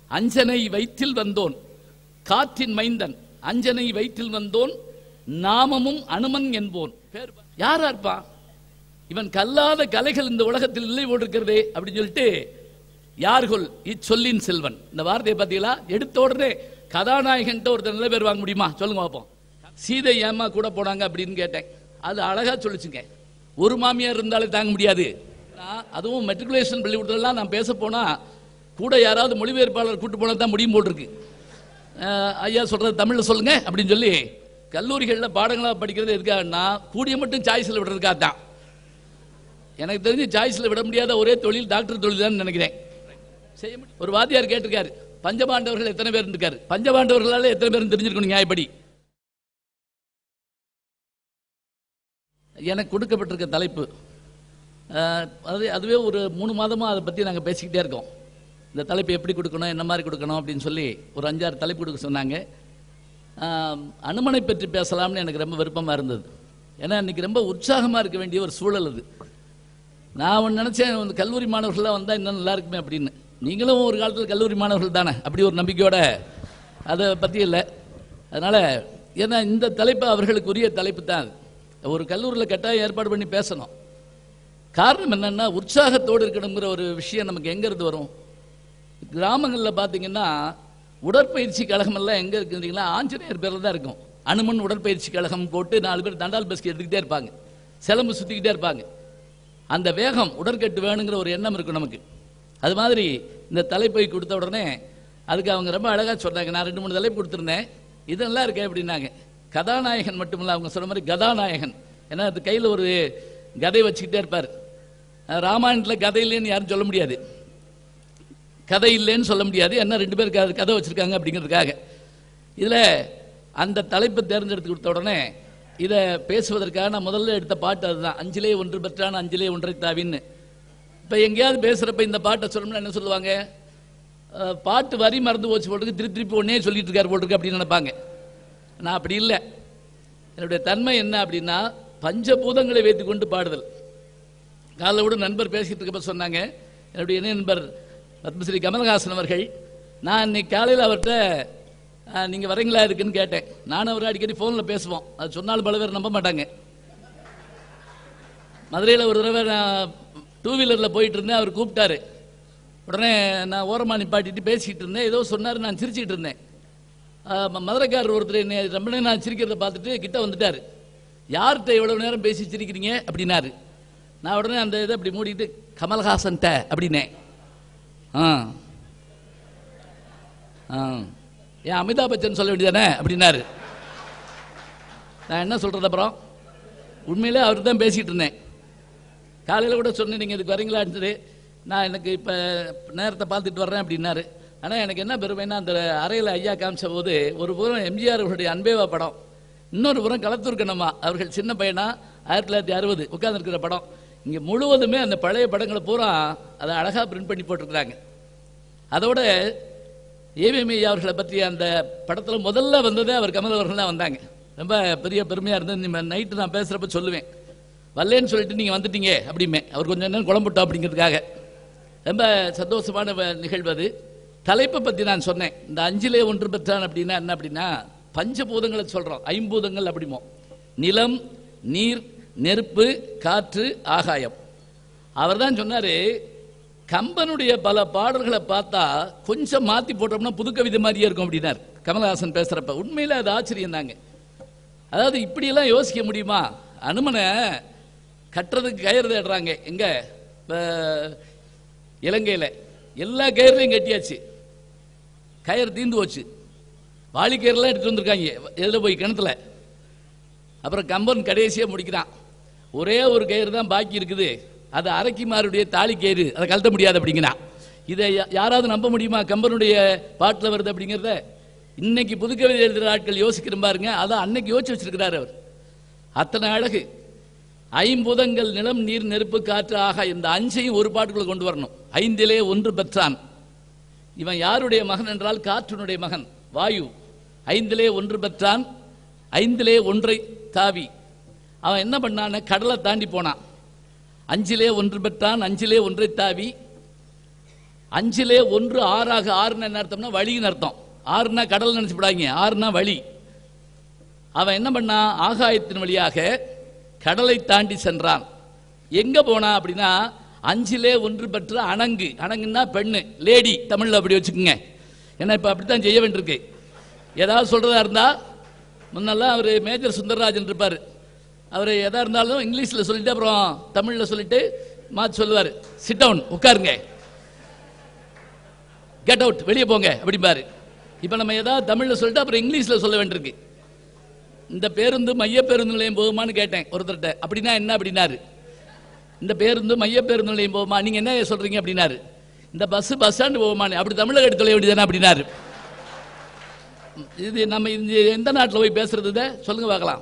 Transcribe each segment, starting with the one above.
அஞ்சனை வயிற்றில் வந்தோன் காற்றின் மைந்தன் அஞ்சனை வயிற்றில் வந்தோன் நாமமும் அனுமன் என்போன் பேர் பா- யாரா இருப்பான் இவன் கல்லாத கலைகள் இந்த உலகத்தில் இல்லை போட்டிருக்கிறதே அப்படின்னு சொல்லிட்டு யார்கள் இச்சொல்லின் செல்வன் இந்த வார்த்தையை பார்த்தீங்களா எடுத்த உடனே கதாநாயகன்ட்ட ஒருத்தர் நல்ல பேர் வாங்க முடியுமா சொல்லுங்க பார்ப்போம் சீதை ஏமா கூட போனாங்க அப்படின்னு கேட்டேன் அது அழகா சொல்லிச்சுங்க ஒரு மாமியார் இருந்தாலே தாங்க முடியாது நான் அதுவும் மெட்ரிகுலேஷன் பள்ளிக்கூடத்துலலாம் நான் பேச போனா கூட யாராவது மொழிபெயர்ப்பாளர் கூட்டு போனா தான் முடியும் போல் இருக்கு அஹ், ஐயா சொல்றது தமிழ்ல சொல்லுங்க அப்படின்னு சொல்லி கல்லூரிகளில் பாடங்களா படிக்கிறது எதுக்காகன்னா கூடிய மட்டும் சாய்ஸில் விடுறதுக்காக தான் எனக்கு தெரிஞ்சு சாய்ஸில் விட முடியாத ஒரே தொழில் டாக்டர் தொழில் தான் நினைக்கிறேன் செய்ய முடியும் ஒரு வாத்தியார் கேட்டிருக்காரு பஞ்சபாண்டவர்கள் எத்தனை பேர் இருக்காரு பஞ்சபாண்டவர்களால எத்தனை பேர் தெரிஞ்சிருக்கணும் நியாயப்படி எனக்கு கொடுக்கப்பட்டிருக்க தலைப்பு அஹ், அது அதுவே ஒரு மூணு மாதமாக அதை பற்றி நாங்கள் பேசிக்கிட்டே இருக்கோம் இந்த தலைப்பு எப்படி கொடுக்கணும் என்ன மாதிரி கொடுக்கணும் அப்படின்னு சொல்லி ஒரு அஞ்சாறு தலைப்பு கொடுக்க சொன்னாங்க அஹ், அனுமனை பற்றி பேசலாம்னு எனக்கு ரொம்ப விருப்பமாக இருந்தது ஏன்னா இன்னைக்கு ரொம்ப உற்சாகமாக இருக்க வேண்டிய ஒரு சூழல் அது நான் ஒன்று நினச்சேன் வந்து கல்லூரி மாணவர்கள்லாம் வந்தால் இன்னும் நல்லா இருக்குமே அப்படின்னு நீங்களும் ஒரு காலத்தில் கல்லூரி மாணவர்கள் தானே அப்படி ஒரு நம்பிக்கையோட அதை பற்றி இல்லை அதனால் ஏன்னா இந்த தலைப்பு அவர்களுக்கு உரிய தலைப்பு தான் அது ஒரு கல்லூரியில் கட்டாயம் ஏற்பாடு பண்ணி பேசணும் காரணம் என்னன்னா உற்சாகத்தோடு இருக்கணுங்கிற ஒரு விஷயம் நமக்கு எங்கேருந்து வரும் கிராமங்களில் பார்த்தீங்கன்னா உடற்பயிற்சி கழகம் எல்லாம் எங்கே இருக்குன்றீங்களா ஆஞ்சநேயர் பேரில் தான் இருக்கும் அனுமன் உடற்பயிற்சி கழகம் போட்டு நாலு பேர் தண்டால் பஸ்கி எடுத்துக்கிட்டே இருப்பாங்க சிலம்பு சுற்றிக்கிட்டே இருப்பாங்க அந்த வேகம் உடற்கட்டு வேணுங்கிற ஒரு எண்ணம் இருக்கும் நமக்கு அது மாதிரி இந்த தலைப்பை கொடுத்த உடனே அதுக்கு அவங்க ரொம்ப அழகாக சொன்னாங்க நான் ரெண்டு மூணு தலைப்பு கொடுத்துருந்தேன் இதெல்லாம் இருக்கே அப்படின்னாங்க கதாநாயகன் மட்டுமில்ல அவங்க சொன்ன மாதிரி கதாநாயகன் ஏன்னா அது கையில் ஒரு கதை வச்சுக்கிட்டே இருப்பார் அஹ் ராமாயணத்தில் கதை இல்லைன்னு யாரும் சொல்ல முடியாது கதை இல்லைன்னு சொல்ல முடியாது என்ன ரெண்டு பேர் க- கதை வச்சிருக்காங்க அப்படிங்கிறதுக்காக இதில் அந்த தலைப்பை தேர்ந்தெடுத்து கொடுத்த உடனே இதை பேசுவதற்காக நான் முதல்ல எடுத்த பாட்டு அதுதான் அஞ்சிலே ஒன்று பெற்றான் அஞ்சிலே ஒன்றை தாவின்னு இப்போ எங்கேயாவது பேசுகிறப்ப இந்த பாட்டை சொல்லணும்னா என்ன சொல்லுவாங்க அஹ், பாட்டு வரி மறந்து போச்சு போட்டுருக்கு திருப்பி திருப்பி ஒன்னே சொல்லிட்டு இருக்காரு போட்டுருக்கு அப்படின்னு நினைப்பாங்க நான் அப்படி இல்லை என்னுடைய தன்மை என்ன அப்படின்னா பஞ்சபூதங்களை வைத்துக்கொண்டு பாடுதல் காலைல கூட நண்பர் பேசிட்டு இருக்கப்ப சொன்னாங்க என்னுடைய இணை நண்பர் பத்மஸ்ரீ கமலஹாசன் அவர்கள் நான் இன்னைக்கு காலையில் அவர்கிட்ட அஹ், நீங்க வரீங்களா இருக்குன்னு கேட்டேன் நானும் அவர் அடிக்கடி ஃபோனில் பேசுவோம் அது சொன்னாலும் பல பேர் நம்ப மாட்டாங்க மதுரையில் ஒரு தடவை நான் டூ வீலரில் போயிட்டு இருந்தேன் அவர் கூப்பிட்டாரு உடனே நான் ஓரமாக நிப்பாட்டிட்டு பேசிக்கிட்டு இருந்தேன் ஏதோ சொன்னார் நான் சிரிச்சிட்டு இருந்தேன் ஆஹ் ம- மதுரைக்காரர் ஒருத்தர் என்னை ரொம்ப நேரம் நான் சிரிக்கிறத பார்த்துட்டு கிட்ட வந்துட்டார் யார்கிட்ட எவ்வளவு நேரம் பேசி சிரிக்கிறீங்க அப்படின்னாரு நான் உடனே அந்த இதை அப்படி மூடிட்டு கமல்ஹாசன்ட்ட அப்படின்னேன் ஆ ஆ ஏன் அமிதாப் பச்சன் சொல்ல வேண்டியதானே அப்படின்னாரு நான் என்ன சொல்றது அப்புறம் உண்மையிலே அவர் தான் பேசிட்டு இருந்தேன் காலையில் கூட சொன்னேன் நீங்கள் இதுக்கு வரீங்களான்னு நான் எனக்கு இப்போ நேரத்தை பார்த்துட்டு வர்றேன் அப்படின்னாரு ஆனால் எனக்கு என்ன பெருமைன்னா அந்த அறையில் ஐயா காமிச்ச போது ஒரு புறம் எம்ஜிஆர் அவர்களுடைய அன்பேவா படம் இன்னொரு புறம் களத்தூர் கண்ணம்மா அவர்கள் சின்ன பையனா ஆயிரத்தி தொள்ளாயிரத்தி அறுபது உட்கார்ந்துருக்கிற படம் இங்கே முழுவதுமே அந்த பழைய படங்களை பூரா அதை அழகாக பிரிண்ட் பண்ணி போட்டிருக்கிறாங்க அதோட ஏவிஎம் ஐயா அவர்களை பற்றி அந்த படத்தில் முதல்ல வந்ததே அவர் கமல் அவர்கள் தான் வந்தாங்க ரொம்ப பெரிய பெருமையாக இருந்தது நைட்டு நான் பேசுகிறப்ப சொல்லுவேன் வரலேன்னு சொல்லிட்டு நீங்கள் வந்துட்டீங்க அப்படிமே அவர் கொஞ்சம் நேரம் குழம்புட்டோம் அப்படிங்கிறதுக்காக ரொம்ப சந்தோஷமான வ- நிகழ்வு அது தலைப்பை பற்றி நான் சொன்னேன் இந்த அஞ்சிலே ஒன்று பெற்றான் அப்படின்னா என்ன அப்படின்னா பஞ்சபூதங்களை சொல்கிறோம் ஐம்பூதங்கள் அப்படிமோ நிலம் நீர் நெருப்பு காற்று ஆகாயம் அவர் தான் சொன்னாரு கம்பனுடைய பல பாடல்களை பார்த்தா கொஞ்சம் மாத்தி போட்டோம்னா புது கவிதை மாதிரியே இருக்கும் அப்படின்னார் கமலஹாசன் பேசுறப்ப உண்மையில அது ஆச்சரியம் தாங்க அதாவது இப்படியெல்லாம் யோசிக்க முடியுமா அனுமனை கட்டுறதுக்கு கயிறு தேடுறாங்க எங்க இப்ப இலங்கையில எல்லா கயிறுலையும் கட்டியாச்சு கயிறு தீந்து போச்சு வாளிக்கயிறுலாம் எடுத்துட்டு வந்திருக்காங்க எதில் போய் கிணத்துல அப்புறம் கம்பன் கடைசியாக முடிக்கிறான் ஒரே ஒரு கயிறு தான் பாக்கி இருக்குது அது அரக்கிமாருடைய தாலி கயிறு அதை கழட்ட முடியாது அப்படிங்கிறான் இதை யா- யாராவது நம்ப முடியுமா கம்பனுடைய பாட்டில் வருது அப்படிங்கிறத இன்னைக்கு புதுக்கவிதை எழுதுகிற ஆட்கள் யோசிக்கிற பாருங்க அதை அன்னைக்கு யோசிச்சு வச்சிருக்கிறார் அவர் அத்தனை அழகு ஐம்புதங்கள் நிலம் நீர் நெருப்பு காற்று ஆக இந்த அஞ்சையும் ஒரு பாட்டுக்குள்ள கொண்டு வரணும் ஐந்திலே ஒன்று பெற்றான் இவன் யாருடைய மகன் என்றால் காற்றினுடைய மகன் வாயு ஐந்திலே ஒன்று பெற்றான் ஐந்திலே ஒன்றை தாவி அவன் என்ன பண்ணான் கடலை தாண்டி போனான் அஞ்சிலே ஒன்று பெற்றான் அஞ்சிலே ஒன்றை தாவி அஞ்சிலே ஒன்று ஆறாக ஆறுன்னு என்ன அர்த்தம்னா வழின்னு அர்த்தம் ஆறுனா கடல் நினைச்சுப்படாங்க ஆறுனா வழி அவன் என்ன பண்ணான் ஆகாயத்தின் வழியாக கடலை தாண்டி சென்றான் எங்க போனா அப்படின்னா அஞ்சிலே ஒன்று பெற்ற அணங்கு அணங்குன்னா பெண்ணு லேடி தமிழ்ல அப்படி வச்சுக்கோங்க ஏன்னா இப்ப அப்படித்தான் செய்ய வேண்டியிருக்கு ஏதாவது சொல்றதா இருந்தா முன்னெல்லாம் அவர் மேஜர் சுந்தரராஜன் இருப்பார் அவர் எதா இருந்தாலும் இங்கிலீஷ்ல சொல்லிட்டு அப்புறம் தமிழ்ல சொல்லிட்டு மாற்றி சொல்லுவார் சிட் டவுன் உட்காருங்க கெட் அவுட் வெளியே போங்க அப்படிம்பாரு இப்போ நம்ம ஏதாவது தமிழ்ல சொல்லிட்டு அப்புறம் இங்கிலீஷ்ல சொல்ல வேண்டியிருக்கு இந்த பேருந்து மைய பேருந்து நிலையம் போகுமான்னு கேட்டேன் ஒருத்தர்கிட்ட அப்படின்னா என்ன அப்படின்னாரு இந்த பேருந்து மைய பேருந்து நிலையம் போகுமா நீங்க என்ன சொல்றீங்க அப்படின்னாரு இந்த பஸ் பஸ் ஸ்டாண்டு போகுமான்னு அப்படி தமிழக எடுத்து சொல்ல வேண்டியதானே அப்படின்னாரு இது நம்ம இந்த எந்த நாட்டில் போய் பேசுறது இதை? சொல்லுங்க பார்க்கலாம்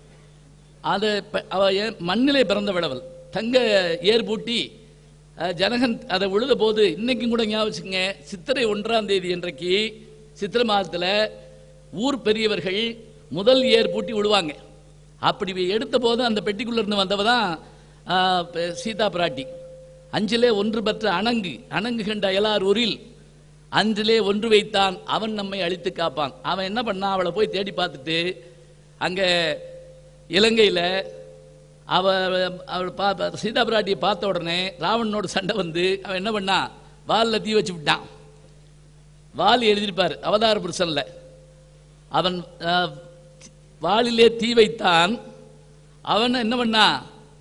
அது ப- அவ ஏன் மண்ணிலே பிறந்த விடவல் தங்க ஏர் பூட்டி அஹ், ஜனகன் அதை உழுத போது இன்னைக்கும் கூட ஞாபகம் வச்சுக்கங்க சித்திரை ஒன்றாம் தேதி இன்றைக்கு சித்திரை மாதத்துல ஊர் பெரியவர்கள் முதல் ஏர் பூட்டி விடுவாங்க அப்படி எடுத்த போது அந்த பெட்டிக்குள்ள இருந்து வந்தவ தான் அஹ், பெ- சீதா பிராட்டி அஞ்சிலே ஒன்று பெற்ற அணங்கு அணங்கு கண்ட அயலார் ஊரில் அன்றிலே ஒன்று வைத்தான் அவன் நம்மை அழித்து காப்பான் அவன் என்ன பண்ணான் அவளை போய் தேடி பார்த்துட்டு அங்க இலங்கையில அவ அவள் பா சீதா பிராட்டியை பார்த்த உடனே ராவணனோட சண்டை வந்து அவன் என்ன பண்ணான் வாலில் தீ வச்சு விட்டான் வாலி எழுதியிருப்பார் அவதார புருஷன்ல அவன் அஹ், வாலிலே தீ வைத்தான் அவன் என்ன பண்ணான்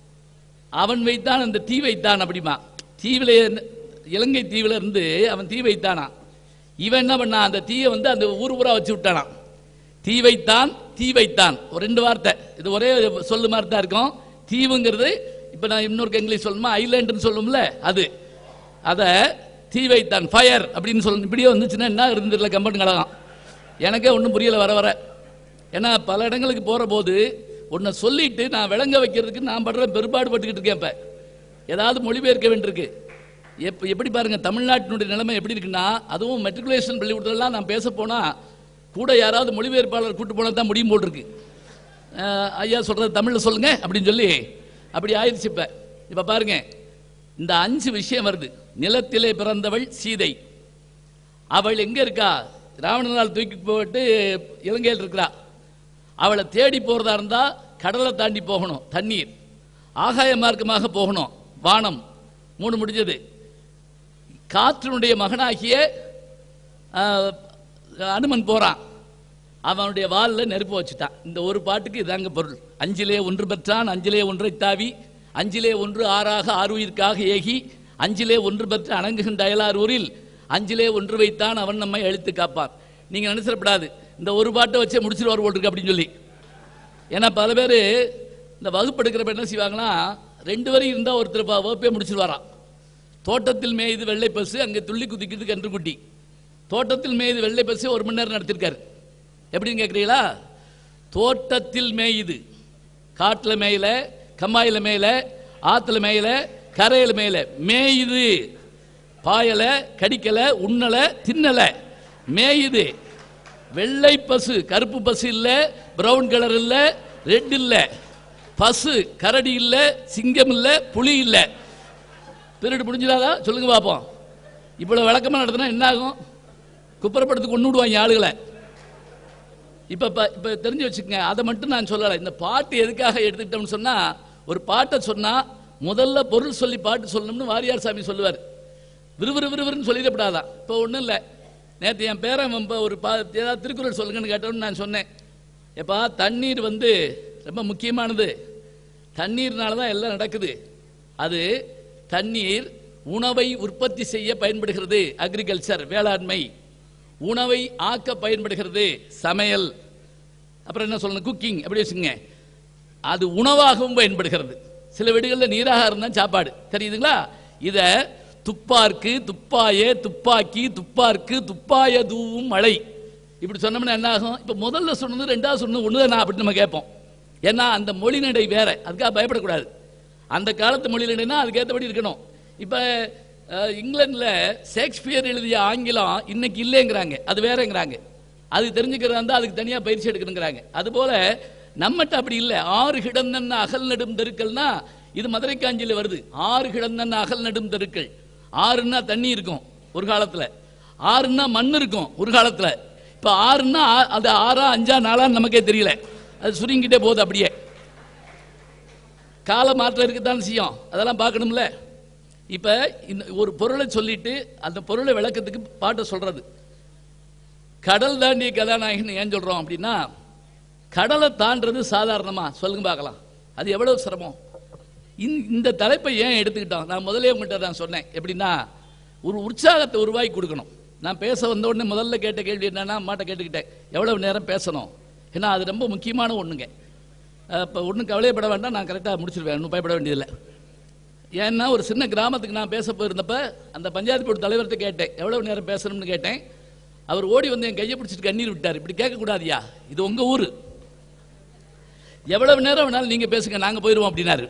அவன் வைத்தான் அந்த தீ வைத்தான் அப்படிமா தீவில இலங்கை தீவில இருந்து அவன் தீ வைத்தானா இவன் என்ன பண்ணான் அந்த தீயை வந்து அந்த ஊர் ஊரா வச்சு விட்டானாம் தீ வைத்தான் தீ வைத்தான் ஒரு ரெண்டு வார்த்தை இது ஒரே சொல்லு மாதிரி தான் இருக்கும் தீவுங்கிறது இப்ப நான் இன்னொரு இங்கிலீஷ் சொல்லணுமா ஐலாண்டுன்னு சொல்லுவோம்ல அது அத தீ வைத்தான் ஃபயர் அப்படின்னு சொல்லணும் இப்படியே வந்துச்சுன்னா என்ன இருந்துடல கம்பெனி கழகம் எனக்கே ஒன்றும் புரியல வர வர ஏன்னா பல இடங்களுக்கு போற போது உன்னை சொல்லிட்டு நான் விளங்க வைக்கிறதுக்கு நான் படுற பெரும்பாடு பட்டுக்கிட்டு இருக்கேன் இப்ப ஏதாவது மொழிபெயர்க்க வேண்டியிருக்கு எப்ப எப்படி பாருங்க தமிழ்நாட்டினுடைய நிலைமை எப்படி இருக்குன்னா அதுவும் மெட்ரிகுலேஷன் பள்ளிக்கூடத்துலலாம் நான் பேச போனா கூட யாராவது மொழிபெயர்ப்பாளர் கூட்டு போனா தான் முடியும் போல் இருக்கு அஹ், ஐயா சொல்றது தமிழ்ல சொல்லுங்க அப்படின்னு சொல்லி அப்படி ஆயிடுச்சு இப்ப இப்ப பாருங்க இந்த அஞ்சு விஷயம் வருது நிலத்திலே பிறந்தவள் சீதை அவள் எங்க இருக்கா ராவணனால் தூக்கி போட்டு இலங்கையில் இருக்கிறா அவளை தேடி போறதா இருந்தா கடலை தாண்டி போகணும் தண்ணீர் ஆகாய மார்க்கமாக போகணும் வானம் மூணு முடிஞ்சது காற்றினுடைய மகனாகிய ஆஹ், அனுமன் போறான் அவனுடைய வாலில் நெருப்பு வச்சுட்டான் இந்த ஒரு பாட்டுக்கு இதாங்க பொருள் அஞ்சிலே ஒன்று பெற்றான் அஞ்சிலே ஒன்றை தாவி அஞ்சிலே ஒன்று ஆறாக ஆறுயிர்க்காக ஏகி அஞ்சிலே ஒன்று பெற்ற அணங்குகின்ற அயலார் ஊரில் அஞ்சிலே ஒன்று வைத்தான் அவன் நம்மை அழித்து காப்பான் நீங்க நினைச்சிடப்படாது இந்த ஒரு பாட்டை வச்சே முடிச்சிருவார் போல் இருக்கு அப்படின்னு சொல்லி ஏன்னா பல பேர் இந்த வகுப்பு எடுக்கிறப்ப என்ன செய்வாங்கன்னா ரெண்டு வரை இருந்தால் ஒருத்தர் ப- வகுப்பே முடிச்சிருவாராம் தோட்டத்தில் மேய்து வெள்ளை பசு அங்கே துள்ளி குதிக்குது கன்றுக்குட்டி தோட்டத்தில் மேய்து வெள்ளை பசு ஒரு மணி நேரம் நடத்திருக்காரு எப்படின்னு கேட்குறீங்களா தோட்டத்தில் மேயுது காட்டில் மேயல கம்மாயில மேயல ஆத்துல மேயல கரையில மேயல மேயுது பாயல கடிக்கல உண்ணல தின்னல மேயுது வெள்ளை பசு கருப்பு பசு இல்ல பிரவுன் கலர் இல்ல ரெட் இல்ல பசு கரடி இல்ல சிங்கம் இல்ல புலி இல்ல திருடு முடிஞ்சிடாதா சொல்லுங்க பாப்போம் இவ்வளவு விளக்கமா நடத்தினா என்ன ஆகும் குப்புறப்படுத்து கொண்டு விடுவாங்க ஆளுகளை இப்ப இப்ப இப்ப தெரிஞ்சு வச்சுக்கங்க அதை மட்டும் நான் சொல்லலை இந்த பாட்டு எதுக்காக எடுத்துக்கிட்டோம்னு சொன்னா ஒரு பாட்டை சொன்னா முதல்ல பொருள் சொல்லி பாட்டு சொல்லணும்னு வாரியார் சாமி சொல்லுவார் விறுவிறு விறுவிறுன்னு சொல்லிடப்படாதான் இப்போ ஒன்றும் இல்லை நேற்று என் பேரன் இப்போ ஒரு பா ஏதாவது திருக்குறள் சொல்லுங்கன்னு கேட்டோன்னு நான் சொன்னேன் எப்பா தண்ணீர் வந்து ரொம்ப முக்கியமானது தண்ணீர்னால தான் எல்லாம் நடக்குது அது தண்ணீர் உணவை உற்பத்தி செய்ய பயன்படுகிறது அக்ரிகல்ச்சர் வேளாண்மை உணவை ஆக்க பயன்படுகிறது சமையல் அப்புறம் என்ன சொல்லணும் குக்கிங் அப்படி வச்சுங்க அது உணவாகவும் பயன்படுகிறது சில வீடுகளில் நீராக இருந்தால் சாப்பாடு தெரியுதுங்களா இத துப்பார்க்கு துப்பாய துப்பாக்கி துப்பார்க்கு துப்பாய தூவும் மழை இப்படி சொன்னோம்னா என்ன ஆகும் இப்போ முதல்ல சொன்னது ரெண்டாவது சொன்னது ஒன்று தான் அப்படின்னு நம்ம கேட்போம் ஏன்னா அந்த மொழி நடை வேற அதுக்காக பயப்படக்கூடாது அந்த காலத்து மொழி நடைனா அதுக்கேற்றபடி இருக்கணும் இப்போ இங்கிலாந்துல ஷேக்ஸ்பியர் எழுதிய ஆங்கிலம் இன்னைக்கு இல்லைங்கிறாங்க அது வேறங்கிறாங்க அது தெரிஞ்சுக்கிறதா இருந்தால் அதுக்கு தனியாக பயிற்சி எடுக்கணுங்கிறாங்க அதுபோல நம்மகிட்ட அப்படி இல்லை ஆறு கிடந்தன்ன அகல் நெடும் தெருக்கள்னா இது மதுரை காஞ்சியில் வருது ஆறு கிடந்தன்ன அகல் நெடும் தெருக்கள் ஆறுன்னா தண்ணி இருக்கும் ஒரு காலத்துல ஆறுன்னா மண் இருக்கும் ஒரு காலத்துல இப்ப ஆறுன்னா ஆ- அது ஆறா அஞ்சா நாளான்னு நமக்கே தெரியல அது சுருங்கிட்டே போகுது அப்படியே கால மாற்றம் இருக்குதான் செய்யும் அதெல்லாம் பார்க்கணும்ல இப்ப இந்த ஒரு பொருளை சொல்லிட்டு அந்த பொருளை விளக்கத்துக்கு பாட்டை சொல்றது கடல் தாண்டிய கதாநாயகன் ஏன் சொல்றோம் அப்படின்னா கடலை தாண்டறது சாதாரணமா சொல்லுங்க பார்க்கலாம் அது எவ்வளவு சிரமம் இந்த- இந்த தலைப்பை ஏன் எடுத்துக்கிட்டோம் நான் முதல்ல உங்கள்கிட்ட நான் சொன்னேன் எப்படின்னா ஒரு உற்சாகத்தை உருவாக்கி கொடுக்கணும் நான் பேச வந்த உடனே முதல்ல கேட்ட கேள்வி என்னன்னா அம்மாட்ட கேட்டுக்கிட்டேன் எவ்வளவு நேரம் பேசணும் ஏன்னா அது ரொம்ப முக்கியமான ஒண்ணுங்க இப்போ ஒன்றும் கவலையப்பட வேண்டாம் நான் கரெக்டாக முடிச்சிருவேன் ஒன்றும் பயப்பட வேண்டியதில்லை ஏன்னா ஒரு சின்ன கிராமத்துக்கு நான் பேச போயிருந்தப்ப அந்த பஞ்சாயத்து போர்டு தலைவர்கிட்ட கேட்டேன் எவ்வளவு நேரம் பேசணும்னு கேட்டேன் அவர் ஓடி வந்து என் கையை பிடிச்சிட்டு கண்ணீர் விட்டார் இப்படி கேட்கக்கூடாதியா இது உங்க ஊர் எவ்வளவு நேரம் வேணாலும் நீங்க பேசுங்க நாங்க போயிடுவோம் அப்படின்னாரு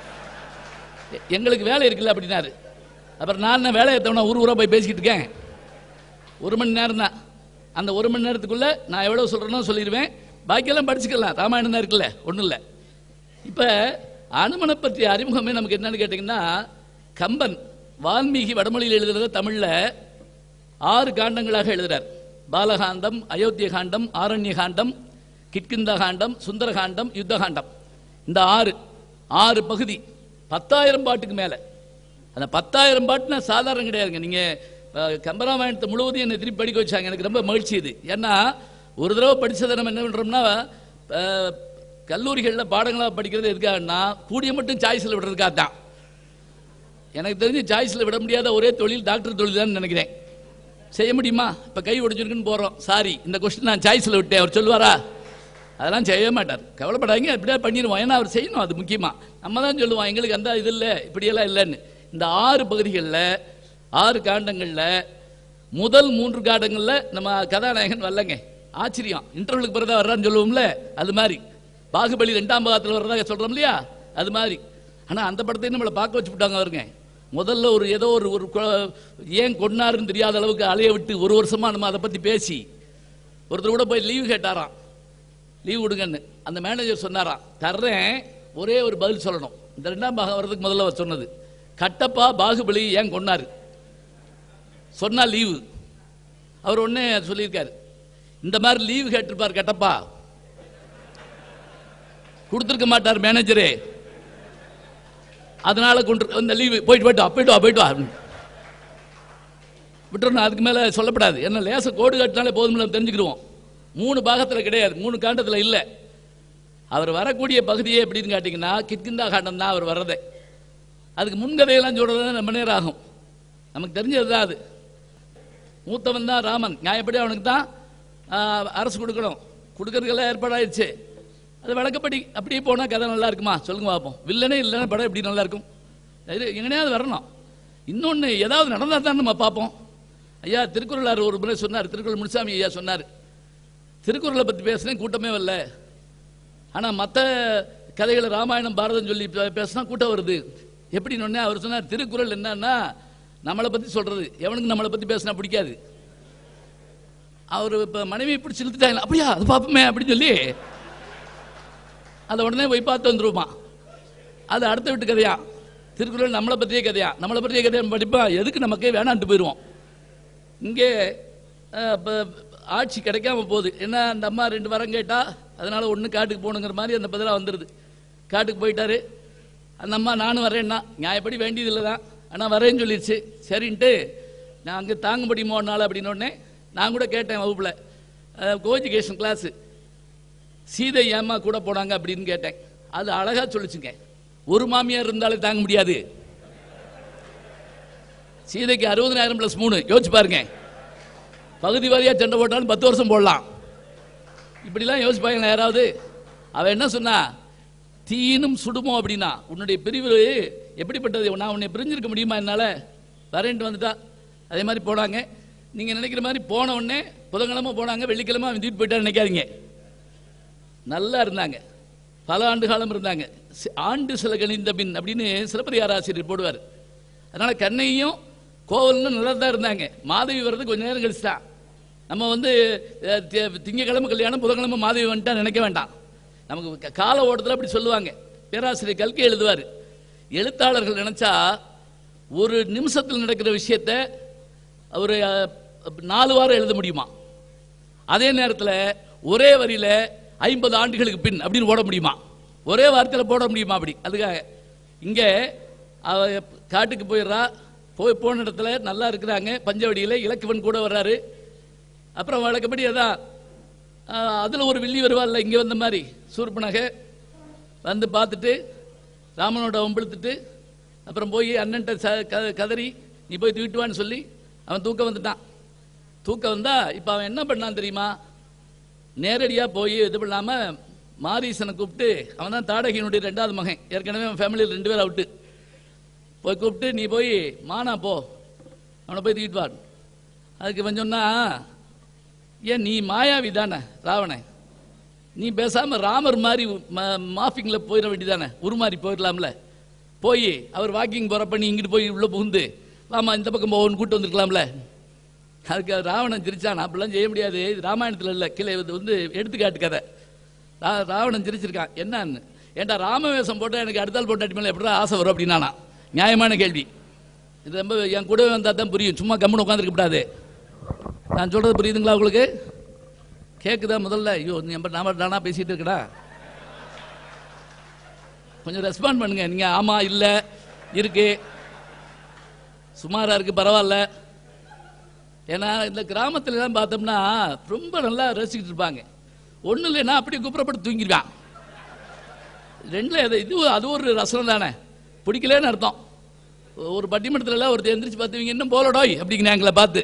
எ- எங்களுக்கு வேலை இருக்குல்ல அப்படின்னாரு அப்புறம் நான் என்ன வேலையை தவணை ஊர் ஊரா போய் பேசிக்கிட்டு இருக்கேன் ஒரு மணி நேரம் தான் அந்த ஒரு மணி நேரத்துக்குள்ள நான் எவ்வளவு சொல்றேனோ சொல்லிடுவேன் பாக்கியெல்லாம் படிச்சுக்கலாம் ராமாயணம் தான் இருக்குல்ல ஒன்றும் இல்லை இப்ப அனுமனை பற்றிய அறிமுகமே நமக்கு என்னன்னு கேட்டீங்கன்னா கம்பன் வால்மீகி வடமொழியில் எழுதுறத தமிழ்ல ஆறு காண்டங்களாக எழுதுறார் பாலகாண்டம் அயோத்திய காண்டம் ஆரண்ய காண்டம் கிட்கிந்த காண்டம் சுந்தர காண்டம் யுத்த காண்டம் இந்த ஆறு ஆறு பகுதி பத்தாயிரம் பாட்டுக்கு மேல அந்த பத்தாயிரம் பாட்டுனா சாதாரணம் கிடையாதுங்க நீங்க அஹ், கம்பராமாயணத்தை முழுவதும் என்னை திருப்பி படிக்க வச்சாங்க எனக்கு ரொம்ப மகிழ்ச்சி இது ஏன்னா ஒரு தடவை படிச்சதை நம்ம என்ன பண்றோம்னா அஹ், கல்லூரிகள்ல பாடங்களா படிக்கிறது எதுக்காகன்னா கூடிய மட்டும் சாய்ஸ்ல விடுறதுக்காக தான் எனக்கு தெரிஞ்சு சாய்ஸ்ல விட முடியாத ஒரே தொழில் டாக்டர் தொழில் தான் நினைக்கிறேன் செய்ய முடியுமா இப்ப கை உடைஞ்சிருக்குன்னு போறோம் சாரி இந்த கொஸ்டின் நான் சாய்ஸ்ல விட்டேன் அவர் சொல்லுவாரா அதெல்லாம் செய்யவே மாட்டார் கவலைப்படாதீங்க அப்படியே பண்ணிடுவோம் ஏன்னா அவர் செய்யணும் அது முக்கியமா நம்ம தான் சொல்லுவோம் எங்களுக்கு அந்த இது இல்லை இப்படியெல்லாம் இல்லைன்னு இந்த ஆறு பகுதிகளில் ஆறு காண்டங்களில் முதல் மூன்று காண்டங்களில் நம்ம கதாநாயகன் வரலங்க ஆச்சரியம் இன்டர்வலுக்கு பிறகு வர்றான்னு சொல்லுவோம்ல அது மாதிரி பாகுபலி ரெண்டாம் பாகத்தில் வர்றதாக சொல்றோம் இல்லையா அது மாதிரி ஆனா அந்த படத்தையும் நம்மளை பார்க்க வச்சு விட்டாங்க அவருங்க முதல்ல ஒரு ஏதோ ஒரு ஒரு கொ- ஏன் கொன்னாருன்னு தெரியாத அளவுக்கு அலைய விட்டு ஒரு வருஷமா நம்ம அதை பத்தி பேசி ஒருத்தர் கூட போய் லீவு கேட்டாராம் லீவ் கொடுங்கன்னு அந்த மேனேஜர் சொன்னாராம் தர்றேன் ஒரே ஒரு பதில் சொல்லணும் இந்த ரெண்டாம் பாகம் வர்றதுக்கு முதல்ல அவர் சொன்னது கட்டப்பா பாகுபலி ஏன் கொன்னாரு சொன்னா லீவு அவர் ஒன்னே சொல்லியிருக்காரு இந்த மாதிரி லீவு கேட்டிருப்பார் கட்டப்பா கொடுத்துருக்க மாட்டார் மேனேஜரே அதனால கொண்டு இந்த லீவு போயிட்டு போயிட்டு வா போயிட்டு வா போயிட்டு வா அப்படின்னு. விட்டுறணும் அதுக்கு மேல சொல்லப்படாது என்ன லேச கோடு கட்டினாலே போதும் நம்ம தெரிஞ்சுக்கிடுவோம் மூணு பாகத்துல கிடையாது மூணு காண்டத்துல இல்ல அவர் வரக்கூடிய பகுதியே எப்படின்னு கேட்டீங்கன்னா கிட்கிந்தா காண்டம் தான் அவர் வர்றதே அதுக்கு முன்கதையெல்லாம் சொல்றது ரொம்ப நேரம் ஆகும் நமக்கு தெரிஞ்சது தான் அது மூத்தவன் தான் ராமன் நியாயப்படி அவனுக்கு தான் ஆஹ், அரசு கொடுக்கணும் கொடுக்கறதுக்கெல்லாம் ஏற்பாடாயிருச்சு அது வழக்கப்படி அப்படியே போனால் கதை நல்லா இருக்குமா சொல்லுங்க பார்ப்போம் வில்லனே இல்லைன்னா படம் எப்படி நல்லா இருக்கும் இது எங்கனையாவது வரணும் இன்னொன்று ஏதாவது நடந்தால் தான் நம்ம பார்ப்போம் ஐயா திருக்குறளார் ஒரு முறை சொன்னார் திருக்குறள் முனுசாமி ஐயா சொன்னார் திருக்குறளை பற்றி பேசுனேன் கூட்டமே வரல ஆனால் மற்ற கதைகளை ராமாயணம் பாரதம் சொல்லி பே- பேசினா கூட்டம் வருது எப்படின்னு உடனே அவர் சொன்னார் திருக்குறள் என்னன்னா நம்மளை பற்றி சொல்றது எவனுக்கு நம்மளை பற்றி பேசினா பிடிக்காது அவர் இப்போ மனைவி பிடிச்சி இழுத்துட்டாங்க அப்படியா அது பார்ப்போமே அப்படின்னு சொல்லி அதை உடனே போய் பார்த்து வந்துருமா அது அடுத்த வீட்டு கதையா திருக்குறள் நம்மளை பற்றிய கதையா நம்மளை பற்றிய கதையா படிப்பா எதுக்கு நமக்கே வேணான்ட்டு போயிடுவோம் இங்கே அஹ், இப்ப ஆட்சி கிடைக்காம போகுது என்ன அந்த அம்மா ரெண்டு வாரம் கேட்டா அதனால ஒன்று காட்டுக்கு போகணுங்கிற மாதிரி அந்த பதிலாக வந்துடுது காட்டுக்கு போயிட்டாரு அந்த அம்மா நானும் வரேன்னா நியாயப்படி வேண்டியது இல்லை தான் ஆனால் வரேன்னு சொல்லிடுச்சு சரின்ட்டு நான் அங்கே தாங்க முடியுமோ ஒரு நாள் அப்படின்னு உடனே நான் கூட கேட்டேன் வகுப்பில் கோஎஜுகேஷன் கிளாஸு சீதை ஏம்மா கூட போனாங்க அப்படின்னு கேட்டேன் அது அழகா சொல்லிச்சுங்க ஒரு மாமியார் இருந்தாலே தாங்க முடியாது சீதைக்கு அறுபதனாயிரம் பிளஸ் மூணு யோசிச்சு பாருங்க பகுதி வாரியா சண்டை போட்டாலும் பத்து வருஷம் போடலாம் இப்படிலாம் யோசிப்பாங்களா யாராவது அவ என்ன சொன்னா தீனும் சுடுமோ அப்படின்னா உன்னுடைய பிரிவு எப்படிப்பட்டது நான் உன்னை பிரிஞ்சிருக்க முடியுமா என்னால வரேன்ட்டு வந்துட்டா அதே மாதிரி போனாங்க நீங்க நினைக்கிற மாதிரி போன உடனே புதன்கிழமை போனாங்க வெள்ளிக்கிழமை அவன் தூக்கிட்டு போயிட்டா நினைக்காதீங்க நல்லா இருந்தாங்க பல ஆண்டு காலம் இருந்தாங்க சி- ஆண்டு சில கணிந்த பின் அப்படின்னு சிலப்பதிகார ஆசிரியர் போடுவார் அதனால கண்ணையும் கோவலனும் நல்லா தான் இருந்தாங்க மாதவி வர்றது கொஞ்ச நேரம் கழிச்சு தான் நம்ம வந்து அஹ், தி- திங்கட்கிழமை கல்யாணம் புதன்கிழமை மாதவி வந்துட்டா நினைக்க வேண்டாம் நமக்கு க- கால ஓட்டத்தில் அப்படி சொல்லுவாங்க பேராசிரியர் கல்கி எழுதுவார் எழுத்தாளர்கள் நினைச்சா ஒரு நிமிஷத்தில் நடக்கிற விஷயத்த ஒரு அஹ், நாலு வாரம் எழுத முடியுமா அதே நேரத்தில் ஒரே வரியில ஐம்பது ஆண்டுகளுக்கு பின் அப்படின்னு போட முடியுமா ஒரே வார்த்தையில் போட முடியுமா அப்படி அதுக்காக இங்கே அவ காட்டுக்கு போயிடுறா போய் போன இடத்துல நல்லா இருக்கிறாங்க பஞ்சவடியில் இலக்குவன் கூட வர்றாரு அப்புறம் வழக்கப்படி அதான் அதில் ஒரு வில்லி வருவாள்ல இங்கே வந்த மாதிரி சூர்பனகை வந்து பார்த்துட்டு ராமனோட ஒம்பிழுத்துட்டு அப்புறம் போய் அண்ணன்ட்ட ச- க- கதறி நீ போய் தூக்கிட்டு வான்னு சொல்லி அவன் தூக்க வந்துட்டான் தூக்க வந்தா இப்போ அவன் என்ன பண்ணான் தெரியுமா நேரடியாக போய் இது பண்ணாமல் மாரீசனை கூப்பிட்டு அவன் தான் தாடகியினுடைய ரெண்டாவது மகன் ஏற்கனவே அவன் ஃபேமிலியில் ரெண்டு பேர் அவுட்டு போய் கூப்பிட்டு நீ போய் மானா போ அவனை போய் தூக்கிட்டு வா அதுக்கு இவன் சொன்னா ஏன் நீ மாயாவி தானே ராவணன் நீ பேசாம ராமர் மாதிரி மாஃபிங்ல போயிட வேண்டியதானே உருமாறி போயிடலாம்ல போய் அவர் வாக்கிங் போறப்ப நீ இங்கிட்டு போய் உள்ள புகுந்து வாமா இந்த பக்கம் போவோன்னு கூட்டு வந்திருக்கலாம்ல அதுக்கு ராவணன் சிரிச்சான் அப்படிலாம் செய்ய முடியாது இது ராமாயணத்தில் இல்லை கீழே இது வந்து எடுத்துக்காட்டு கதை ரா- ராவணன் சிரிச்சிருக்கான் என்னன்னு ஏன்டா ராமவேஷம் போட்டால் எனக்கு அடுத்தால் போட்டாட்டி மேலே எப்படிடா ஆசை வரும் அப்படின்னானா நியாயமான கேள்வி இது ரொம்ப என் கூடவே வந்தால் தான் புரியும் சும்மா கம்முன்னு உட்காந்துருக்க கூடாது நான் சொல்றது புரியுதுங்களா உங்களுக்கு கேக்குதா முதல்ல ஐயோ நீ நம்ம நாம நானா பேசிட்டு இருக்கடா கொஞ்சம் ரெஸ்பாண்ட் பண்ணுங்க நீங்க ஆமா இல்ல இருக்கு சுமாரா இருக்கு பரவாயில்ல ஏன்னா இந்த கிராமத்துல எல்லாம் பார்த்தோம்னா ரொம்ப நல்லா ரசிக்கிட்டு இருப்பாங்க ஒன்றும் இல்லைன்னா அப்படியே குப்புறப்பட்டு தூங்கிடுவான் ரெண்டுல எது இது அது ஒரு ரசனம் தானே பிடிக்கலன்னு அர்த்தம் ஒரு பட்டிமன்றத்தில் ஒருத்தர் எந்திரிச்சு பார்த்து இவங்க இன்னும் போலடோய் அப்படிங்க எங்களை பார்த்து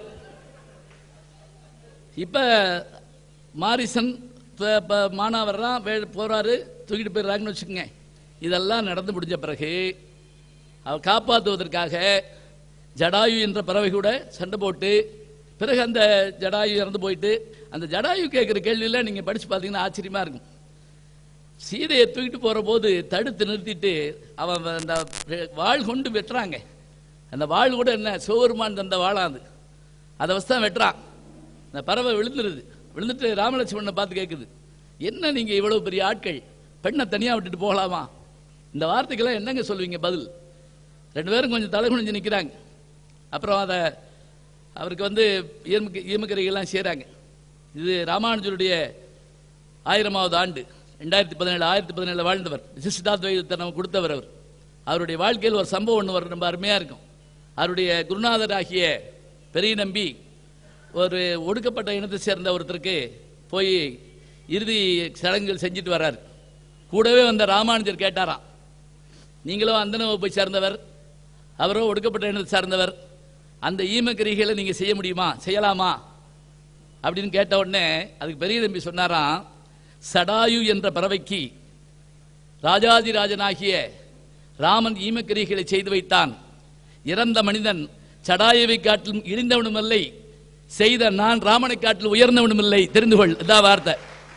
இப்போ மாரிசன் இப்போ மானா வர்றான் வே போகிறாரு தூக்கிட்டு போயிடுறாங்கன்னு வச்சுக்கோங்க இதெல்லாம் நடந்து முடிஞ்ச பிறகு அவர் காப்பாற்றுவதற்காக ஜடாயு என்ற பறவை கூட சண்டை போட்டு பிறகு அந்த ஜடாயு இறந்து போயிட்டு அந்த ஜடாயு கேட்குற கேள்வியில் நீங்கள் படித்து பார்த்தீங்கன்னா ஆச்சரியமாக இருக்கும் சீதையை தூக்கிட்டு போகிற போது தடுத்து நிறுத்திட்டு அவன் அந்த வாள் கொண்டு வெட்டுறாங்க அந்த வாள் கூட என்ன சிவபெருமான் தந்த வாழாது அதை வச்சு தான் வெட்டுறான் அந்த பறவை விழுந்துருது விழுந்துட்டு ராமலட்சுமணனை பார்த்து கேட்குது என்ன நீங்கள் இவ்வளவு பெரிய ஆட்கள் பெண்ணை தனியாக விட்டுட்டு போகலாமா இந்த வார்த்தைக்கெல்லாம் என்னங்க சொல்லுவீங்க பதில் ரெண்டு பேரும் கொஞ்சம் தலை குனிஞ்சு நிற்கிறாங்க அப்புறம் அதை அவருக்கு வந்து ஈமக்கு ஈமக்கரைகள்லாம் செய்கிறாங்க இது ராமானுஜருடைய ஆயிரமாவது ஆண்டு ரெண்டாயிரத்தி பதினேழு ஆயிரத்தி பதினேழு வாழ்ந்தவர் விசிஷ்டாத்வைதத்தை நமக்கு கொடுத்தவர் அவர் அவருடைய வாழ்க்கையில் ஒரு சம்பவம் ஒன்று வரும் ரொம்ப அருமையாக இருக்கும் அவருடைய குருநாதராகிய பெரிய நம்பி ஒரு ஒடுக்கப்பட்ட இனத்தை சேர்ந்த ஒருத்தருக்கு போய் இறுதி சடங்குகள் செஞ்சுட்டு வர்றாரு கூடவே வந்த ராமானுஜர் கேட்டாராம் நீங்களும் அந்த வகுப்பை சேர்ந்தவர் அவரோ ஒடுக்கப்பட்ட இனத்தை சார்ந்தவர் அந்த ஈமக்கிரிகளை நீங்கள் செய்ய முடியுமா செய்யலாமா அப்படின்னு கேட்ட உடனே அதுக்கு பெரிய தம்பி சொன்னாராம் சடாயு என்ற பறவைக்கு ராஜாதிராஜனாகிய ராமன் ஈமக்கிரிகளை செய்து வைத்தான் இறந்த மனிதன் சடாயுவை காட்டிலும் இழிந்தவனும் இல்லை செய்த நான் ராமனை காட்டில் உயர்ந்தவனும் இல்லை தெரிந்து கொள் இதான் வார்த்தை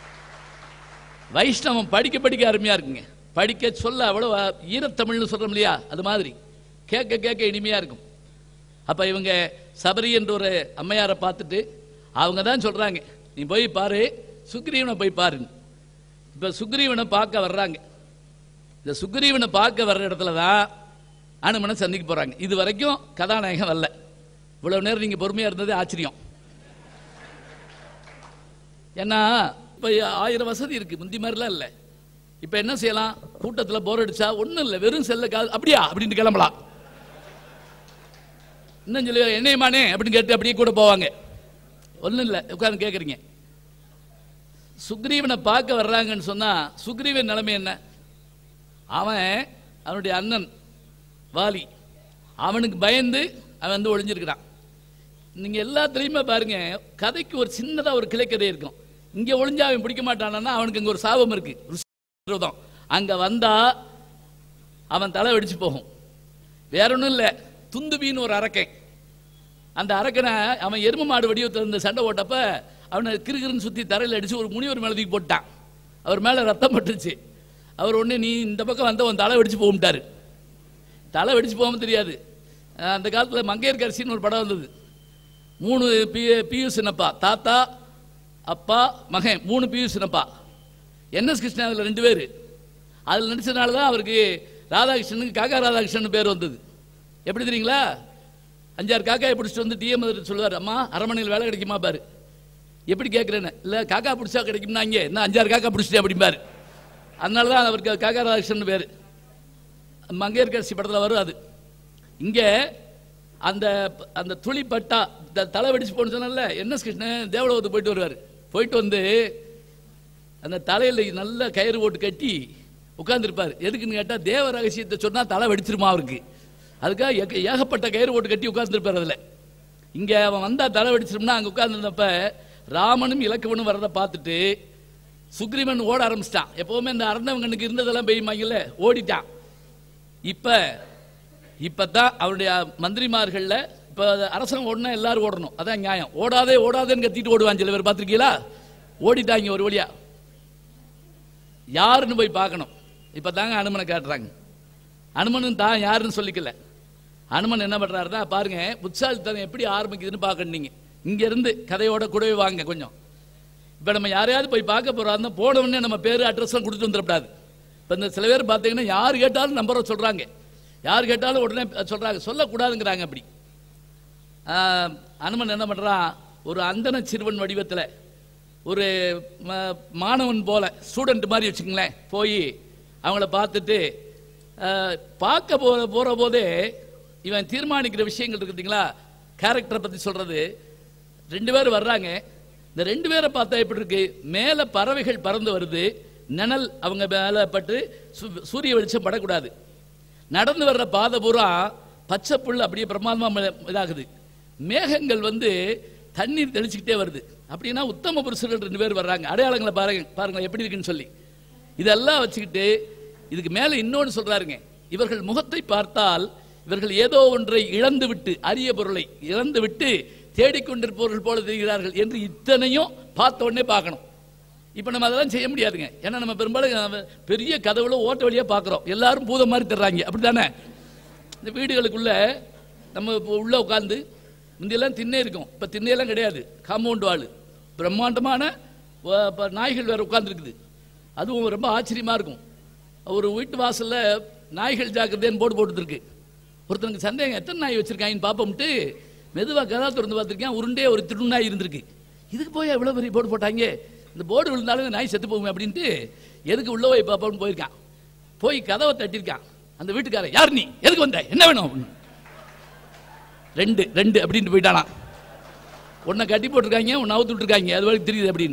வைஷ்ணவம் படிக்க படிக்க அருமையா இருக்குங்க படிக்க சொல்ல அவ்வளவு ஈரத்தமிழ்னு சொல்றோம் இல்லையா அது மாதிரி கேட்க கேட்க இனிமையா இருக்கும் அப்ப இவங்க சபரி என்ற ஒரு அம்மையாரை பார்த்துட்டு அவங்க தான் சொல்றாங்க நீ போய் பாரு சுக்ரீவனை போய் பாரு இப்ப சுக்ரீவனை பார்க்க வர்றாங்க இந்த சுக்ரீவனை பார்க்க வர்ற இடத்துல தான் அனுமனை சந்திக்க போறாங்க இது வரைக்கும் கதாநாயகன் வரல இவ்வளவு நேரம் நீங்க பொறுமையா இருந்ததே ஆச்சரியம் ஏன்னா இப்ப ஆயிரம் வசதி இருக்கு முந்தி மாதிரிலாம் இல்லை இப்ப என்ன செய்யலாம் கூட்டத்துல போர் அடிச்சா ஒண்ணும் இல்லை வெறும் செல்ல காது அப்படியா அப்படின்னு கிளம்பலாம் இன்னும் சொல்லி என்னையமானே அப்படின்னு கேட்டு அப்படியே கூட போவாங்க ஒண்ணும் இல்லை உட்கார்ந்து கேட்குறீங்க சுக்ரீவனை பார்க்க வர்றாங்கன்னு சொன்னா சுக்ரீவன் நிலைமை என்ன அவன் அவனுடைய அண்ணன் வாலி அவனுக்கு பயந்து அவன் வந்து ஒளிஞ்சிருக்கிறான் நீங்க எல்லாத்துலயுமே பாருங்க கதைக்கு ஒரு சின்னதா ஒரு கிளைக்கதை இருக்கும் இங்க ஒளிஞ்சா அவன் பிடிக்க மாட்டானா அவனுக்கு அங்க ஒரு சாபம் இருக்கு விரோதம் அங்க வந்தா அவன் தலை வெடிச்சு போகும் வேற ஒன்றும் இல்லை துந்துபின்னு ஒரு அரக்கன் அந்த அரக்கனை அவன் எரும மாடு வடிவத்தில் இருந்த சண்டை போட்டப்ப அவனை கிறுகிறுன்னு சுற்றி தரையில் அடித்து ஒரு முனிவர் மேலே தூக்கி போட்டான் அவர் மேலே ரத்தம் பட்டுருச்சு அவர் ஒன்று நீ இந்த பக்கம் வந்த உன் தலை வெடிச்சு போகும்ட்டாரு தலை வெடிச்சு போகாம தெரியாது அஹ் அந்த காலத்தில் மங்கையர்கரசின்னு ஒரு படம் வந்தது மூணு பி பியு சின்னப்பா தாத்தா அப்பா மகன் மூணு பியு சின்னப்பா என்எஸ் கிருஷ்ணன் அதில் ரெண்டு பேர் அதில் நடிச்சதுனால தான் அவருக்கு ராதாகிருஷ்ணனுக்கு காக்கா ராதாகிருஷ்ணன் பேர் வந்தது எப்படி தெரியுங்களா அஞ்சாறு காக்காயை பிடிச்சிட்டு வந்து டிஎம் சொல்லுவார் அம்மா அரமனையில் வேலை கிடைக்குமா பாரு எப்படி கேட்குறேன்னு இல்லை காக்கா பிடிச்சா கிடைக்கும்னா இங்கே நான் அஞ்சாறு காக்கா பிடிச்சிட்டேன் அப்படிம்பாரு அதனால தான் அவருக்கு காக்கா ராஜன் பேர் மங்கையர்கரசி படத்தில் வரும் அது இங்கே அந்த அந்த துளி பட்டா இந்த தலை வெடிச்சு போன்னு சொன்னல என்எஸ் கிருஷ்ணன் தேவலோகத்துக்கு போயிட்டு வருவார் போயிட்டு வந்து அந்த தலையில் நல்ல கயிறு போட்டு கட்டி உட்கார்ந்திருப்பார் எதுக்குன்னு கேட்டால் தேவ ரகசியத்தை சொன்னால் தலை வெடிச்சிருமா அவருக்கு அதுக்காக ஏக- ஏகப்பட்ட கயிறு போட்டு கட்டி உட்கார்ந்துருப்பார் அதில் இங்கே அவன் வந்தால் தலை வெடிச்சிரும்னா அங்கே உட்கார்ந்துருந்தப்ப ராமனும் இலக்குவனும் வரதை பார்த்துட்டு சுக்ரீவன் ஓட ஆரம்பிச்சிட்டான் எப்பவுமே இந்த அறந்தவன் கண்ணுக்கு இருந்ததெல்லாம் பெய்யுமாங்கல்ல ஓடிட்டான் இப்ப இப்பதான் அவருடைய மந்திரிமார்கள்ல இப்ப அரசன் ஓடனா எல்லாரும் ஓடணும் அதான் நியாயம் ஓடாதே ஓடாதேன்னு கத்திட்டு ஓடுவான் சில பேர் பார்த்திருக்கீங்களா ஓடிட்டாங்க ஒரு வழியா யாருன்னு போய் பார்க்கணும் இப்ப தாங்க அனுமனை காட்டுறாங்க அனுமனும் தான் யாருன்னு சொல்லிக்கல அனுமன் என்ன பண்றாருன்னா பாருங்க புத்தாலித்தனம் எப்படி ஆரம்பிக்குதுன்னு பார்க்கணும் நீங்க இங்க இருந்து கதையோட கூடவே வாங்க கொஞ்சம் இப்ப நம்ம யாரையாவது போய் பார்க்க போறோம் போன உடனே நம்ம பேரு அட்ரஸ் எல்லாம் கொடுத்துட்டு வந்துடக்கூடாது இப்ப இந்த சில பேர் பார்த்தீங்கன்னா யார் கேட்டாலும் நம்பரை சொல்றாங்க யார் கேட்டாலும் உடனே சொல்றாங்க சொல்லக்கூடாதுங்கிறாங்க அப்படி ஆஹ், அனுமன் என்ன பண்றான் ஒரு அந்தன சிறுவன் வடிவத்தில் ஒரு ம- மாணவன் போல ஸ்டூடெண்ட் மாதிரி வச்சுக்கங்களேன் போய் அவங்கள பார்த்துட்டு ஆஹ், பார்க்க போற போற போதே இவன் தீர்மானிக்கிற விஷயங்கள் இருக்கு பார்த்தீங்களா கேரக்டரை பத்தி சொல்றது ரெண்டு பேர் வர்றாங்க இந்த ரெண்டு பேரை பார்த்தா எப்படி இருக்கு மேல பறவைகள் பறந்து வருது நிழல் அவங்க மேல பட்டு சு- சூரிய வெளிச்சம் படக்கூடாது நடந்து வர்ற பாதை பூரா பச்சை புல் அப்படியே பிரமாதமா ம- இதாகுது மேகங்கள் வந்து தண்ணீர் தெளிச்சுக்கிட்டே வருது அப்படின்னா உத்தம புருஷர்கள் ரெண்டு பேர் வர்றாங்க அடையாளங்களை பாருங்க பாருங்க எப்படி இருக்குன்னு சொல்லி இதெல்லாம் வச்சுக்கிட்டு இதுக்கு மேல இன்னொன்னு சொல்றாருங்க இவர்கள் முகத்தை பார்த்தால் இவர்கள் ஏதோ ஒன்றை இழந்து விட்டு அரிய பொருளை இழந்து விட்டு தேடிக்கொண்டிருப்பவர்கள் போல தெரிகிறார்கள் என்று இத்தனையும் பார்த்த உடனே பார்க்கணும் இப்போ நம்ம அதெல்லாம் செய்ய முடியாதுங்க ஏன்னா நம்ம பெரும்பாலும் அஹ், பெரிய கதவுல ஓட்ட வழியா பார்க்குறோம் எல்லாரும் பூதம் மாதிரி தர்றாங்க அப்படிதானே இந்த வீடுகளுக்குள்ள நம்ம இப்போ உள்ள உட்காந்து முந்தையெல்லாம் திண்ணை இருக்கும் இப்போ திண்ணையெல்லாம் கிடையாது காம்பவுண்ட் வால் பிரம்மாண்டமான வ- இப்ப நாய்கள் வேற உட்காந்துருக்குது அதுவும் ரொம்ப ஆச்சரியமா இருக்கும் ஒரு வீட்டு வாசல்ல நாய்கள் ஜாக்கிரதைன்னு போர்டு போட்டுருக்கு ஒருத்தனுக்கு சந்தேகம் எத்தனை நாய் வச்சிருக்காங்கன்னு பார்ப்போம்ட்டு மெதுவாக கதா திறந்து பார்த்துருக்கேன் உருண்டே ஒரு திருநாய் இருந்திருக்கு இதுக்கு போய் எவ்வளோ பெரிய போர்டு போட்டாங்க இந்த போர்டு விழுந்தாலும் இந்த நாய் செத்து போகுமே அப்படின்ட்டு எதுக்கு உள்ள போய் பார்ப்போம்னு போயிருக்கான் போய் கதவை தட்டியிருக்கான் அந்த வீட்டுக்காரன் யார் நீ எதுக்கு வந்த என்ன வேணும் அப்படின்னு. ரெண்டு ரெண்டு அப்படின்ட்டு போயிட்டானா உன்னை கட்டி போட்டிருக்காங்க உன்னை அவுத்து விட்டுருக்காங்க அது வரைக்கும் தெரியுது அப்படின்னு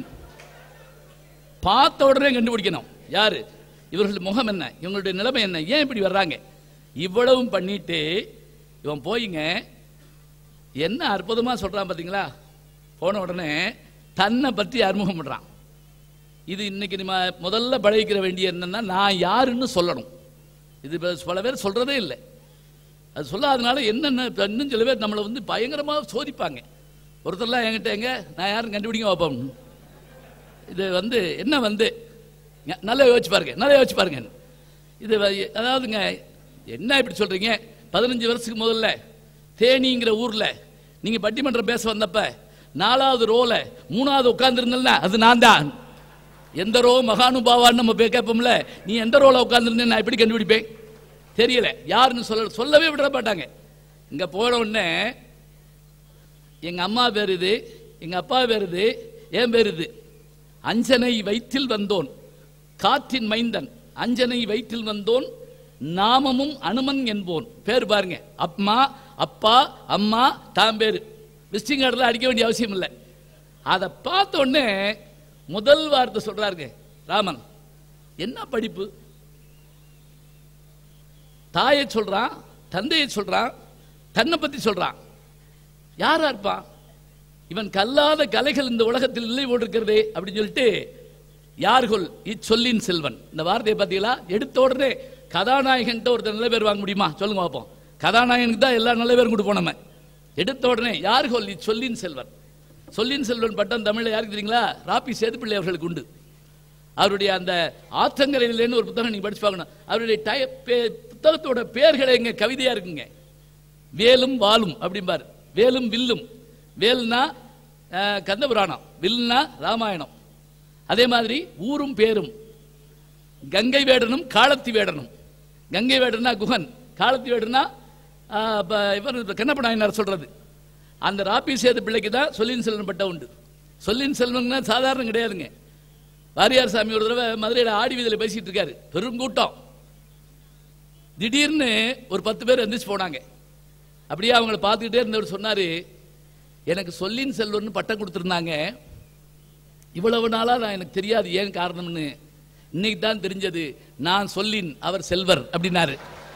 பார்த்த உடனே கண்டுபிடிக்கணும் யாரு இவர்கள் முகம் என்ன இவங்களுடைய நிலைமை என்ன ஏன் இப்படி வர்றாங்க இவ்வளவும் பண்ணிட்டு இவன் போயிங்க என்ன அற்புதமா சொல்றான் பாத்தீங்களா போன உடனே தன்னை பற்றி அறிமுகம் பண்றான் இது இன்னைக்கு நம்ம முதல்ல பழகிக்கிற வேண்டிய என்னன்னா நான் யாருன்னு சொல்லணும் இது இப்ப பல பேர் சொல்றதே இல்லை அது சொல்லாதனால என்னென்ன இப்ப இன்னும் சில பேர் நம்மளை வந்து பயங்கரமாக சோதிப்பாங்க ஒருத்தர்லாம் என்கிட்ட எங்க நான் யாரும் கண்டுபிடிங்க வைப்போம் இது வந்து என்ன வந்து ந- நல்லா யோசிச்சு பாருங்க நல்லா யோசிச்சு பாருங்க இது வ- அதாவதுங்க என்ன இப்படி சொல்றீங்க பதினஞ்சு வருஷத்துக்கு முதல்ல தேனிங்கிற ஊர்ல நீங்க பட்டிமன்றம் பேச வந்தப்ப நாலாவது ரோல மூணாவது உட்கார்ந்துருந்தா அது நான் தான் எந்த ரோ மகானுபாவான்னு நம்ம பே- கேட்போம்ல நீ எந்த ரோல உட்கார்ந்துருந்தேன் நான் எப்படி கண்டுபிடிப்பேன் தெரியல யாருன்னு சொல்ல சொல்லவே விட மாட்டாங்க இங்க போன உடனே எங்க அம்மா பேர் இது எங்க அப்பா பேர் இது என் பேர் இது அஞ்சனை வயிற்றில் வந்தோன் காற்றின் மைந்தன் அஞ்சனை வயிற்றில் வந்தோன் நாமமும் அனுமன் என்போன் பேர் பாருங்க அம்மா அப்பா அம்மா தான் பேரு விசிட்டிங் கார்டில் அடிக்க வேண்டிய அவசியம் இல்லை அதை பார்த்த உடனே முதல் வார்த்தை சொல்றாருங்க ராமன் என்ன படிப்பு தாயை சொல்றான் தந்தையை சொல்றான் தன்னை பத்தி சொல்றான் யாரா இருப்பான் இவன் கல்லாத கலைகள் இந்த உலகத்தில் இல்லை போட்டிருக்கிறதே அப்படின்னு சொல்லிட்டு யார்கொல் இச்சொல்லின் செல்வன் இந்த வார்த்தையை பார்த்தீங்களா எடுத்த உடனே கதாநாயகன்ட்ட ஒருத்தர் நல்ல பேர் வாங்க முடியுமா சொல்லுங்க பார்ப்போம் கதாநாயகனுக்கு தான் எல்லா நல்ல பேரும் கொடுப்போம் நம்ம எடுத்த உடனே யார்கொல் இச்சொல்லின் செல்வன் சொல்லின் செல்வன் பட்டம் தமிழ்ல யாருக்கு தெரியுங்களா ராபி சேதுப்பிள்ளை அவர்களுக்கு உண்டு அவருடைய அந்த ஆத்தங்கரையிலேன்னு ஒரு புத்தகம் நீங்க படிச்சு பார்க்கணும் அவருடைய டய பே- புத்தகத்தோட பேர்களே இங்க கவிதையா இருக்குங்க வேலும் வாலும் அப்படிம்பார் வேலும் வில்லும் வேல்னா அஹ், கந்தபுராணம் வில்லுனா ராமாயணம் அதே மாதிரி ஊரும் பேரும் கங்கை வேடனும் காலத்தி வேடனும் கங்கை வேடனா குகன் காலத்தி வேடனா இப்போ இவர் கண்ணப்ப நாயனார் சொல்றது அந்த ராப்பி சேது பிள்ளைக்கு தான் சொல்லின் செல்வன் பட்டம் உண்டு சொல்லின் செல்வன்னா சாதாரணம் கிடையாதுங்க வாரியார் சாமி ஒரு தடவை மதுரையில் ஆடி வீதியில் பேசிட்டு இருக்காரு பெரும் கூட்டம் திடீர்னு ஒரு பத்து பேர் எந்திரிச்சு போனாங்க அப்படியே அவங்கள பார்த்துக்கிட்டே இருந்தவர் சொன்னாரு எனக்கு சொல்லின் செல்வன் பட்டம் கொடுத்துருந்தாங்க இவ்வளவு நாளா நான் எனக்கு தெரியாது ஏன் காரணம்னு இன்னைக்கு தான் தெரிஞ்சது நான் சொல்லின் அவர் செல்வர் அப்படின்னாரு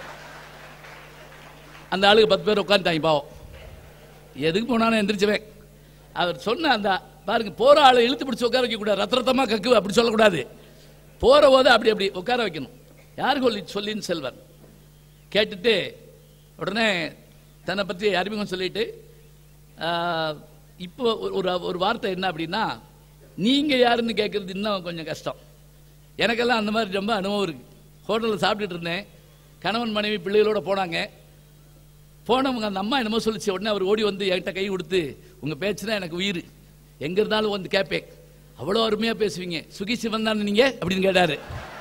அந்த ஆளுக்கு பத்து பேர் உட்காந்துட்டாங்க பாவம் எதுக்கு போனாலும் எந்திரிச்சுவேன் அவர் சொன்ன அந்த பாருங்க போற ஆளை இழுத்து பிடிச்சி உட்கார வைக்க கூடாது ரத்த ரத்தமா கக்கு அப்படி சொல்லக்கூடாது போற போது அப்படி அப்படி உட்கார வைக்கணும் யாருக்கு சொல்லி சொல்லின்னு செல்வர் கேட்டுட்டு உடனே தன்னை பற்றி அறிமுகம் சொல்லிட்டு ஆஹ், இப்போ ஒரு- ஒரு ஒரு வார்த்தை என்ன அப்படின்னா நீங்க யாருன்னு கேட்கறது இன்னும் கொஞ்சம் கஷ்டம் எனக்கெல்லாம் அந்த மாதிரி ரொம்ப அனுபவம் இருக்கு ஹோட்டலில் சாப்பிட்டுட்டு இருந்தேன் கணவன் மனைவி பிள்ளைகளோட போனாங்க போனவங்க அந்த அம்மா என்னமோ சொல்லிச்சு உடனே அவர் ஓடி வந்து என்கிட்ட கை கொடுத்து உங்க பேச்சு தான் எனக்கு உயிர் எங்க இருந்தாலும் வந்து கேட்பேன் அவ்வளோ அருமையா பேசுவீங்க சுகி சிவன் தானே நீங்க அப்படின்னு கேட்டாரு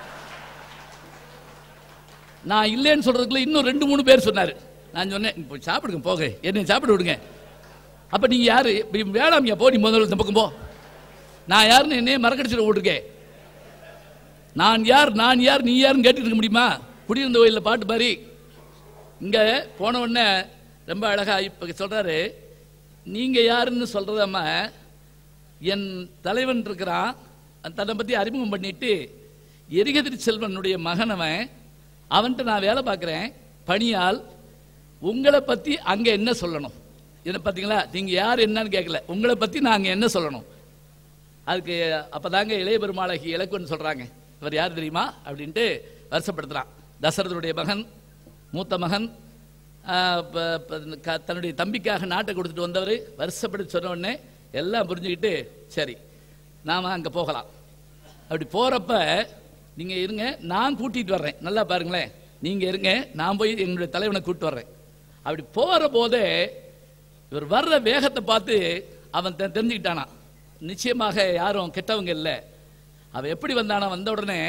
நான் இல்லைன்னு சொல்றதுக்குள்ள இன்னும் ரெண்டு மூணு பேர் சொன்னாரு நான் சொன்னேன் இப்போ சாப்பிடுங்க போக என்னை சாப்பிட விடுங்க அப்ப நீங்க யாரு இப்படி வேளாமியா போ நீ முதல்ல இந்த பக்கம் போ நான் யாருன்னு என்னையே மறக்கடிச்சிட விட்டுருக்கேன் நான் யார் நான் யார் நீ யாருன்னு கேட்டுட்டு இருக்க முடியுமா குடியிருந்த கோயிலில் பாட்டு மாதிரி இங்க போன உடனே ரொம்ப அழகா இப்ப சொல்றாரு நீங்க யாருன்னு சொல்றதாம என் தலைவன் இருக்கிறான் தன்னை பத்தி அறிமுகம் பண்ணிட்டு எரிகதிரி செல்வனுடைய மகன் அவன் அவன்கிட்ட நான் வேலை பார்க்குறேன் பணியால் உங்களை பத்தி அங்க என்ன சொல்லணும் இதை பார்த்தீங்களா நீங்க யார் என்னன்னு கேட்கல உங்களை பத்தி நாங்க என்ன சொல்லணும் அதுக்கு அப்பதாங்க இளைய பெருமாளகி இலக்குவன் சொல்றாங்க இவர் யார் தெரியுமா அப்படின்ட்டு வருஷப்படுத்துறான் தசரதனுடைய மகன் மூத்த மகன் ஆஹ், ப- ப- க- தன்னுடைய தம்பிக்காக நாட்டை கொடுத்துட்டு வந்தவர் வருஷப்படுத்தி சொன்ன உடனே எல்லாம் புரிஞ்சுக்கிட்டு சரி நாம அங்க போகலாம் அப்படி போறப்ப நீங்க இருங்க நான் கூட்டிட்டு வர்றேன் நல்லா பாருங்களேன் நீங்க இருங்க நான் போய் என்னுடைய தலைவனை கூட்டு வர்றேன் அப்படி போற போதே இவர் வர்ற வேகத்தை பார்த்து அவன் தெ- தெரிஞ்சுக்கிட்டானா நிச்சயமாக யாரும் கெட்டவங்க இல்லை அவன் எப்படி வந்தானா வந்த உடனே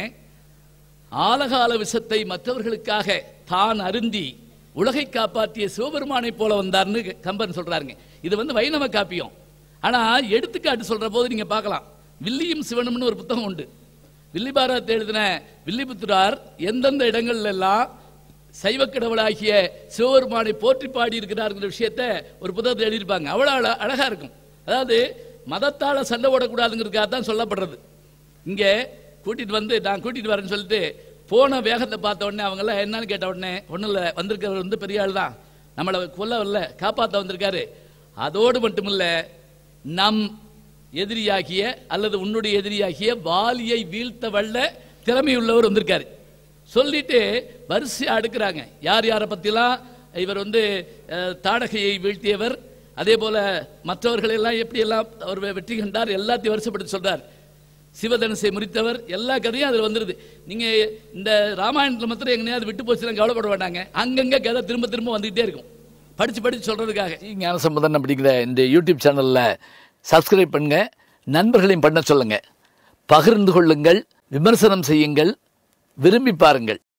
ஆலகால விஷத்தை மற்றவர்களுக்காக தான் அருந்தி உலகை காப்பாற்றிய சிவபெருமானை போல வந்தார்னு கம்பன் சொல்றாருங்க இது வந்து வைணவ காப்பியம் ஆனா எடுத்துக்காட்டு சொல்ற போது நீங்க பார்க்கலாம் வில்லியும் சிவனும்னு ஒரு புத்தகம் உண்டு வில்லிபாரத்தை எழுதின வில்லிபுத்திரார் எந்தெந்த இடங்கள்ல எல்லாம் சைவ கடவுளாகிய சிவபெருமானை போற்றி பாடி இருக்கிறாருங்கிற விஷயத்த ஒரு புத்தகத்தில் எழுதியிருப்பாங்க அவ்வளவு அழ- அழகா இருக்கும் அதாவது மதத்தால சண்டை போடக்கூடாதுங்கிறதுக்காக தான் சொல்லப்படுறது இங்க கூட்டிட்டு வந்து நான் கூட்டிட்டு வரேன்னு சொல்லிட்டு போன வேகத்தை பார்த்த உடனே அவங்க எல்லாம் என்னன்னு கேட்ட உடனே ஒண்ணும் இல்ல வந்திருக்கிறவர் வந்து பெரிய ஆள் தான் நம்மளை கொல்ல வரல காப்பாத்த வந்திருக்காரு அதோடு மட்டுமில்ல நம் எதிரியாகிய அல்லது உன்னுடைய எதிரியாகிய வாலியை வீழ்த்த வல்ல திறமையுள்ளவர் வந்திருக்காரு சொல்லிட்டு வரிசையா அடுக்குறாங்க யார் யாரை பத்திலாம் இவர் வந்து அஹ், தாடகையை வீழ்த்தியவர் அதே போல மற்றவர்கள் எல்லாம் எப்படி எல்லாம் அவர் வெற்றி கண்டார் எல்லாத்தையும் வருஷப்படுத்தி சொல்றார் சிவதனுசை முறித்தவர் எல்லா கதையும் அதுல வந்துருது நீங்க இந்த ராமாயணத்துல மாத்திரம் எங்கேயாவது விட்டு போச்சுன்னா கவலைப்பட வேண்டாங்க அங்கங்க கதை திரும்ப திரும்ப வந்துகிட்டே இருக்கும் படிச்சு படிச்சு சொல்றதுக்காக ஞானசம்பந்தன் அப்படிங்கிற இந்த யூடியூப் சேனல்ல சப்ஸ்கிரைப் பண்ணுங்க நண்பர்களையும் பண்ண சொல்லுங்க பகிர்ந்து கொள்ளுங்கள் விமர்சனம் செய்யுங்கள் விரும்பி பாருங்கள்